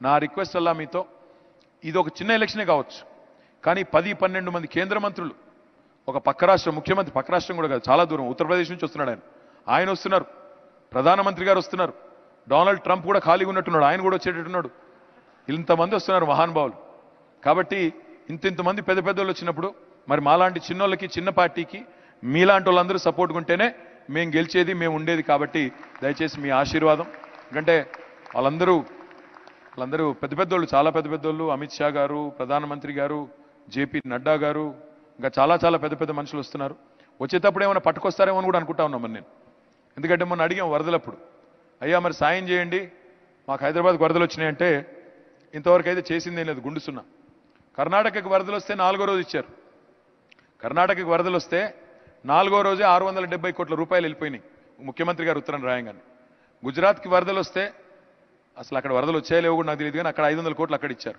నా రిక్వెస్ట్ అలా మీతో ఇది ఒక చిన్న ఎలక్షనే కావచ్చు కానీ పది పన్నెండు మంది కేంద్ర మంత్రులు ఒక పక్క రాష్ట్రం ముఖ్యమంత్రి పక్క రాష్ట్రం కూడా కాదు చాలా దూరం ఉత్తరప్రదేశ్ నుంచి వస్తున్నాడు ఆయన ఆయన వస్తున్నారు ప్రధానమంత్రి గారు వస్తున్నారు డొనాల్డ్ ట్రంప్ కూడా ఖాళీగా ఉన్నట్టున్నాడు ఆయన కూడా వచ్చేటట్టున్నాడు ఇంతమంది వస్తున్నారు మహానుభావులు కాబట్టి ఇంత ఇంతమంది పెద్ద పెద్దోళ్ళు వచ్చినప్పుడు మరి మాలాంటి చిన్నోళ్ళకి చిన్న పార్టీకి మీలాంటి వాళ్ళందరూ సపోర్ట్ ఉంటేనే మేము గెలిచేది మేము ఉండేది కాబట్టి దయచేసి మీ ఆశీర్వాదం ఎందుకంటే వాళ్ళందరూ వాళ్ళందరూ పెద్ద పెద్దోళ్ళు చాలా పెద్ద పెద్దోళ్ళు అమిత్ షా గారు ప్రధానమంత్రి గారు జేపీ నడ్డా గారు ఇంకా చాలా చాలా పెద్ద పెద్ద మనుషులు వస్తున్నారు వచ్చేటప్పుడు ఏమైనా పట్టుకొస్తారేమో అని కూడా అనుకుంటా ఉన్నాం మరి నేను ఎందుకంటే మొన్న అడిగాం వరదలప్పుడు అయ్యా మరి సాయం చేయండి మాకు హైదరాబాద్కి వరదలు వచ్చినాయంటే ఇంతవరకు అయితే చేసిందేం లేదు గుండు సున్నా కర్ణాటకకి వరదలు వస్తే నాలుగో రోజు ఇచ్చారు కర్ణాటకకి వరదలు వస్తే నాలుగో రోజే ఆరు వందల డెబ్బై కోట్ల రూపాయలు వెళ్ళిపోయినాయి ముఖ్యమంత్రి గారు ఉత్తరం రాయంగానే గుజరాత్కి వరదలు వస్తే అసలు అక్కడ వరదలు వచ్చాయో లేవో కూడా నాకు తెలియదు కానీ అక్కడ ఐదు వందల కోట్లు అక్కడ ఇచ్చారు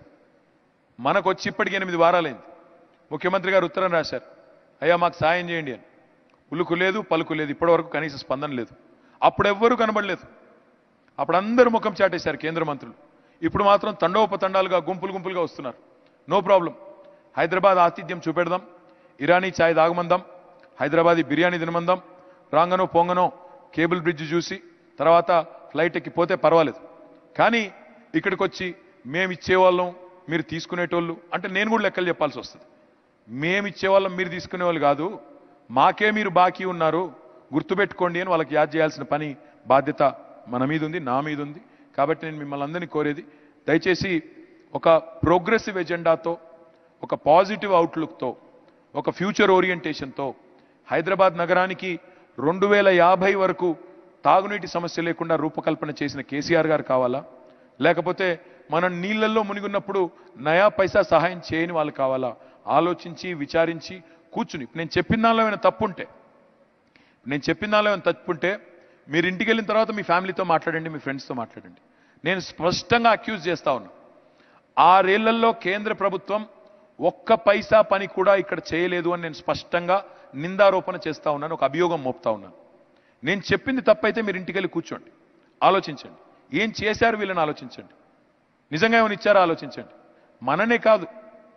మనకు వచ్చి ఇప్పటికి ఎనిమిది వారాలైంది ముఖ్యమంత్రి గారు ఉత్తరం రాశారు అయ్యా మాకు సాయం చేయండి అని ఉలుకు లేదు పలుకు లేదు ఇప్పటివరకు కనీస స్పందన లేదు అప్పుడు ఎవ్వరూ కనబడలేదు అప్పుడు అందరూ ముఖం చాటేశారు కేంద్ర మంత్రులు ఇప్పుడు మాత్రం తండోపతండాలుగా గుంపులు గుంపులుగా వస్తున్నారు నో ప్రాబ్లం హైదరాబాద్ ఆతిథ్యం చూపెడదాం ఇరానీ ఛాయ్ తాగమందాం హైదరాబాదీ బిర్యానీ తినమందాం రాంగనో పొంగనో కేబుల్ బ్రిడ్జ్ చూసి తర్వాత ఫ్లైట్ ఎక్కి పోతే పర్వాలేదు కానీ ఇక్కడికి వచ్చి మేము ఇచ్చేవాళ్ళం మీరు తీసుకునేటోళ్ళు అంటే నేను కూడా లెక్కలు చెప్పాల్సి వస్తుంది మేము ఇచ్చేవాళ్ళం మీరు తీసుకునేవాళ్ళు కాదు మాకే మీరు బాకీ ఉన్నారు గుర్తుపెట్టుకోండి అని వాళ్ళకి యాద్ చేయాల్సిన పని బాధ్యత మన మీద ఉంది నా మీద ఉంది కాబట్టి నేను మిమ్మల్ని అందరినీ కోరేది దయచేసి ఒక ప్రోగ్రెసివ్ ఎజెండాతో ఒక పాజిటివ్ అవుట్లుక్తో ఒక ఫ్యూచర్ ఓరియంటేషన్తో హైదరాబాద్ నగరానికి రెండు వేల యాభై వరకు తాగునీటి సమస్య లేకుండా రూపకల్పన చేసిన కేసీఆర్ గారు కావాలా లేకపోతే మనం నీళ్ళల్లో మునిగున్నప్పుడు నయా పైసా సహాయం చేయని వాళ్ళు కావాలా ఆలోచించి విచారించి కూర్చుని నేను చెప్పిన దానిలో ఏమైనా తప్పుంటే నేను చెప్పిన దానిలో ఏమైనా తప్పుంటే మీరు ఇంటికి వెళ్ళిన తర్వాత మీ ఫ్యామిలీతో మాట్లాడండి మీ ఫ్రెండ్స్తో మాట్లాడండి నేను స్పష్టంగా అక్యూజ్ చేస్తా ఉన్నా ఆరేళ్లలో కేంద్ర ప్రభుత్వం ఒక్క పైసా పని కూడా ఇక్కడ చేయలేదు అని నేను స్పష్టంగా నిందారోపణ చేస్తా ఉన్నాను ఒక అభియోగం మోపుతా ఉన్నాను నేను చెప్పింది తప్పైతే మీరు ఇంటికి వెళ్ళి కూర్చోండి ఆలోచించండి ఏం చేశారు వీళ్ళని ఆలోచించండి నిజంగా ఏమైనా ఇచ్చారో ఆలోచించండి మననే కాదు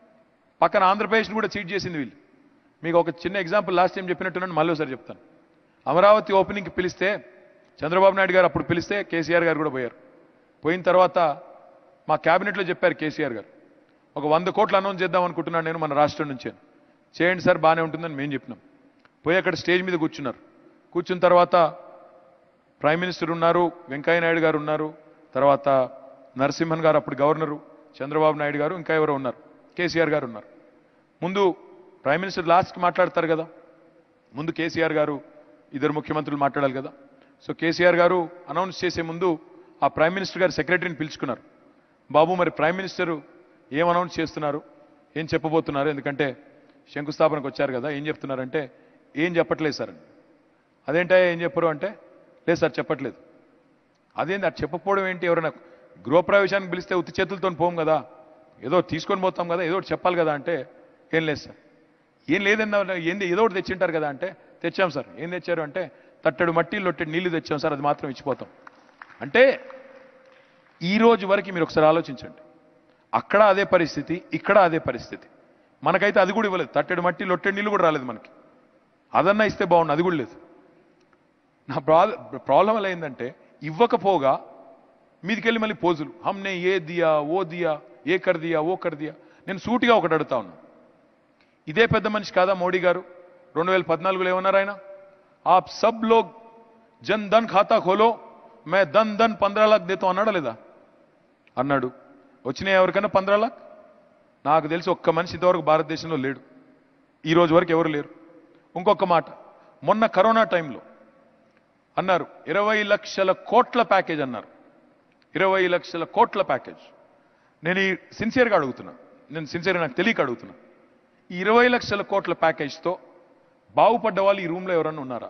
పక్కన ఆంధ్రప్రదేశ్ని కూడా చీట్ చేసింది వీళ్ళు మీకు ఒక చిన్న ఎగ్జాంపుల్ లాస్ట్ టైం చెప్పినట్టున్నాను మళ్ళీ ఒకసారి చెప్తాను అమరావతి ఓపెనింగ్కి పిలిస్తే చంద్రబాబు నాయుడు గారు అప్పుడు పిలిస్తే కేసీఆర్ గారు కూడా పోయారు పోయిన తర్వాత మా క్యాబినెట్లో చెప్పారు కేసీఆర్ గారు ఒక వంద కోట్లు అనౌన్స్ చేద్దాం అనుకుంటున్నాను నేను మన రాష్ట్రం నుంచే చేయండి సార్ బాగానే ఉంటుందని మేము చెప్పినాం పోయి అక్కడ స్టేజ్ మీద కూర్చున్నారు కూర్చున్న తర్వాత ప్రైమ్ మినిస్టర్ ఉన్నారు వెంకయ్య నాయుడు గారు ఉన్నారు తర్వాత నరసింహన్ గారు అప్పుడు గవర్నరు చంద్రబాబు నాయుడు గారు ఇంకా ఎవరో ఉన్నారు కేసీఆర్ గారు ఉన్నారు ముందు ప్రైమ్ మినిస్టర్ లాస్ట్కి మాట్లాడతారు కదా ముందు కేసీఆర్ గారు ఇద్దరు ముఖ్యమంత్రులు మాట్లాడాలి కదా సో కేసీఆర్ గారు అనౌన్స్ చేసే ముందు ఆ ప్రైమ్ మినిస్టర్ గారు సెక్రటరీని పిలుచుకున్నారు బాబు మరి ప్రైమ్ మినిస్టర్ ఏం అనౌన్స్ చేస్తున్నారు ఏం చెప్పబోతున్నారు ఎందుకంటే శంకుస్థాపనకు వచ్చారు కదా ఏం చెప్తున్నారంటే ఏం చెప్పట్లేదు సార్ అని అదేంటా ఏం చెప్పరు అంటే లేదు సార్ చెప్పట్లేదు అదేంటి అది చెప్పకపోవడం ఏంటి ఎవరైనా గృహప్రవేశానికి పిలిస్తే ఉత్తి చేతులతో పోం కదా ఏదో తీసుకొని పోతాం కదా ఏదో ఒకటి చెప్పాలి కదా అంటే ఏం లేదు సార్ ఏం లేదన్నా ఏంది ఏదో ఒకటి తెచ్చింటారు కదా అంటే తెచ్చాం సార్ ఏం తెచ్చారు అంటే తట్టడు మట్టి లొట్టెడు నీళ్లు తెచ్చాం సార్ అది మాత్రం ఇచ్చిపోతాం అంటే ఈ రోజు వరకు మీరు ఒకసారి ఆలోచించండి అక్కడ అదే పరిస్థితి ఇక్కడ అదే పరిస్థితి మనకైతే అది కూడా ఇవ్వలేదు తట్టెడు మట్టి లొట్టెడు నీళ్ళు కూడా రాలేదు మనకి అదన్నా ఇస్తే బాగుండు అది కూడా లేదు నా ప్రా ప్రాబ్లం ఎలా అయిందంటే ఇవ్వకపోగా మీదికెళ్ళి మళ్ళీ పోజులు హమ్నే ఏ దియా ఓ దియా ఏ కర్ దియా ఓ కర్ దియా నేను సూటిగా ఒకటి అడుగుతా ఉన్నా ఇదే పెద్ద మనిషి కాదా మోడీ గారు రెండు వేల పద్నాలుగులో ఏమన్నారు ఆయన ఆప్ సబ్ లోగ్ జన్ ధన్ ఖాతా ఖోలో మే దన్ దన్ పంద్రా లాక్ దేతో అన్నాడా లేదా అన్నాడు వచ్చినాయి ఎవరికైనా పంద్రా లాక్ నాకు తెలిసి ఒక్క మనిషి ఇంతవరకు భారతదేశంలో లేడు ఈ రోజు వరకు ఎవరు లేరు ఇంకొక మాట మొన్న కరోనా టైంలో అన్నారు ఇరవై లక్షల కోట్ల ప్యాకేజ్ అన్నారు ఇరవై లక్షల కోట్ల ప్యాకేజ్ నేను ఈ సిన్సియర్గా అడుగుతున్నా నేను సిన్సియర్గా నాకు తెలియక అడుగుతున్నా ఈ ఇరవై లక్షల కోట్ల ప్యాకేజ్తో బాగుపడ్డ వాళ్ళు ఈ రూమ్లో ఎవరన్నా ఉన్నారా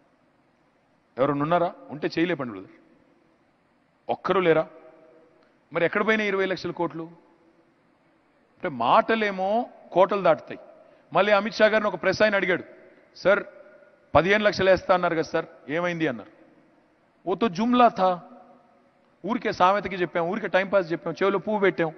ఎవరన్నా ఉన్నారా ఉంటే చేయలేపండి బ్రదర్ ఒక్కరు లేరా మరి ఎక్కడ పోయినా ఇరవై లక్షల కోట్లు అంటే మాటలేమో కోటలు దాటుతాయి మళ్ళీ అమిత్ షా గారిని ఒక ప్రెస్ ఆయన అడిగాడు సార్ పదిహేను లక్షలు వేస్తా అన్నారు కదా సార్ ఏమైంది అన్నారు ఓ తో జుమ్లా థా ఊరికే సామెతకి చెప్పాం ఊరికే టైంపాస్ చెప్పాం చెవిలో పువ్వు పెట్టాం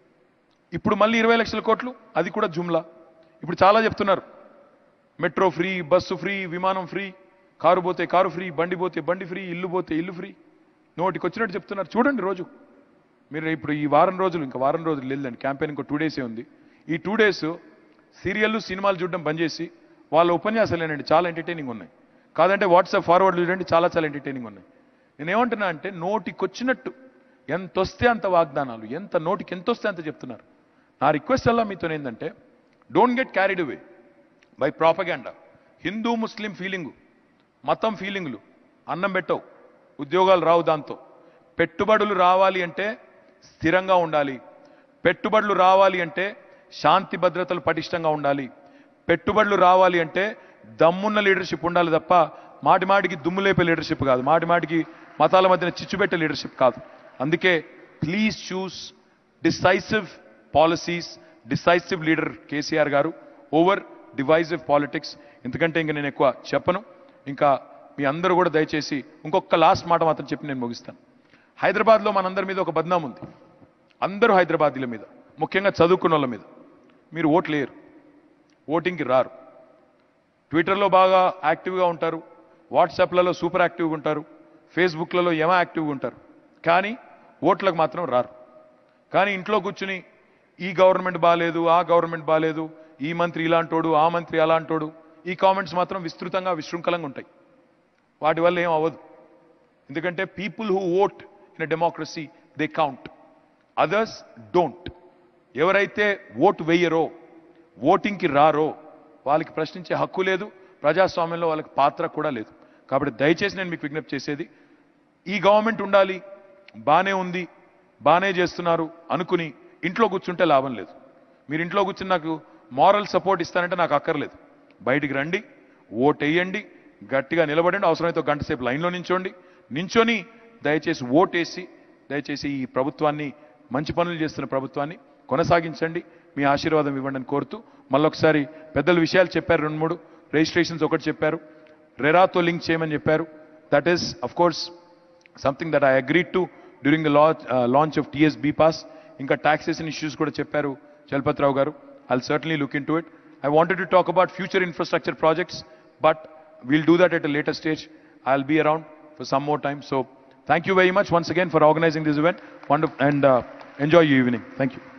ఇప్పుడు మళ్ళీ ఇరవై లక్షల కోట్లు అది కూడా జుమ్లా ఇప్పుడు చాలా చెప్తున్నారు మెట్రో ఫ్రీ బస్సు ఫ్రీ విమానం ఫ్రీ కారు పోతే కారు ఫ్రీ బండి పోతే బండి ఫ్రీ ఇల్లు పోతే ఇల్లు ఫ్రీ నోటికి వచ్చినట్టు చెప్తున్నారు చూడండి రోజు మీరు ఇప్పుడు ఈ వారం రోజులు ఇంకా వారం రోజులు లేదండి క్యాంపెయిన్ ఇంకో టూ డేసే ఉంది ఈ టూ డేస్ సీరియల్లు సినిమాలు చూడడం బంద్ చేసి వాళ్ళ ఉపన్యాసాలేనండి చాలా ఎంటర్టైనింగ్ ఉన్నాయి కాదంటే వాట్సాప్ ఫార్వర్డ్ చూడండి చాలా చాలా ఎంటర్టైనింగ్ ఉన్నాయి నేను ఏమంటున్నా అంటే నోటికొచ్చినట్టు ఎంత వస్తే అంత వాగ్దానాలు ఎంత నోటికి ఎంత వస్తే అంత చెప్తున్నారు నా రిక్వెస్ట్ అలా మీతో ఏంటంటే don't get carried away by propaganda Hindu Muslim feeling మతం ఫీలింగులు అన్నం పెట్టవు ఉద్యోగాలు రావు దాంతో పెట్టుబడులు రావాలి అంటే స్థిరంగా ఉండాలి పెట్టుబడులు రావాలి అంటే శాంతి భద్రతలు పటిష్టంగా ఉండాలి పెట్టుబడులు రావాలి అంటే దమ్మున్న లీడర్షిప్ ఉండాలి తప్ప మాటి మాటికి దుమ్ము లేపే లీడర్షిప్ కాదు మాటి మాటికి మతాల మధ్యన చిచ్చుపెట్టే లీడర్షిప్ కాదు అందుకే please choose decisive policies decisive leader KCR garu over divisive politics ఎందుకంటే ఇంక నేను ఎక్కువ చెప్పను ఇంకా మీ అందరూ కూడా దయచేసి ఇంకొక లాస్ట్ మాట మాత్రం చెప్పి నేను ముగిస్తాను హైదరాబాద్లో మనందరి మీద ఒక బద్నాం ఉంది అందరూ హైదరాబాదీల మీద ముఖ్యంగా చదువుకున్న వాళ్ళ మీద మీరు ఓట్లు లేరు ఓటింగ్కి రారు ట్విట్టర్లో బాగా యాక్టివ్గా ఉంటారు వాట్సాప్లలో సూపర్ యాక్టివ్గా ఉంటారు ఫేస్బుక్లలో ఏమో యాక్టివ్గా ఉంటారు కానీ ఓట్లకు మాత్రం రారు కానీ ఇంట్లో కూర్చుని ఈ గవర్నమెంట్ బాగాలేదు ఆ గవర్నమెంట్ బాగాలేదు ఈ మంత్రి ఇలాంటోడు ఆ మంత్రి అలాంటోడు ఈ కామెంట్స్ మాత్రం విస్తృతంగా విశృంఖలంగా ఉంటాయి వాటి వల్ల ఏం అవ్వదు ఎందుకంటే people who vote in a democracy they count others don't ఎవరైతే ఓటు వేయరో ఓటింగ్కి రారో వాళ్ళకి ప్రశ్నించే హక్కు లేదు ప్రజాస్వామ్యంలో వాళ్ళకి పాత్ర కూడా లేదు కాబట్టి దయచేసి నేను మీకు విజ్ఞప్తి చేసేది ఈ గవర్నమెంట్ ఉండాలి బానే ఉంది బానే చేస్తున్నారు అనుకుని ఇంట్లో కూర్చుంటే లాభం లేదు మీరు ఇంట్లో కూర్చుని నాకు మారల్ సపోర్ట్ ఇస్తానంటే నాకు అక్కర్లేదు బయటికి రండి ఓట్ వేయండి గట్టిగా నిలబడండి అవసరమైతే ఒక గంట సేపు లైన్లో నించోండి నించొని దయచేసి ఓటేసి దయచేసి ఈ ప్రభుత్వాన్ని మంచి పనులు చేస్తున్న ప్రభుత్వాన్ని కొనసాగించండి మీ ఆశీర్వాదం ఇవ్వండి అని కోరుతూ మళ్ళొకసారి పెద్దల విషయాలు చెప్పారు రెండు మూడు రిజిస్ట్రేషన్స్ ఒకటి చెప్పారు రెరాతో లింక్ చేయమని చెప్పారు that is of course something that I agreed to during the launch of TSB pass ఇంకా టాక్సేషన్ ఇష్యూస్ కూడా చెప్పారు Chalapathirao garu I'll certainly look into it I wanted to talk about future infrastructure projects but we'll do that at a later stage I'll be around for some more time so thank you very much once again for organising this event and enjoy you evening thank you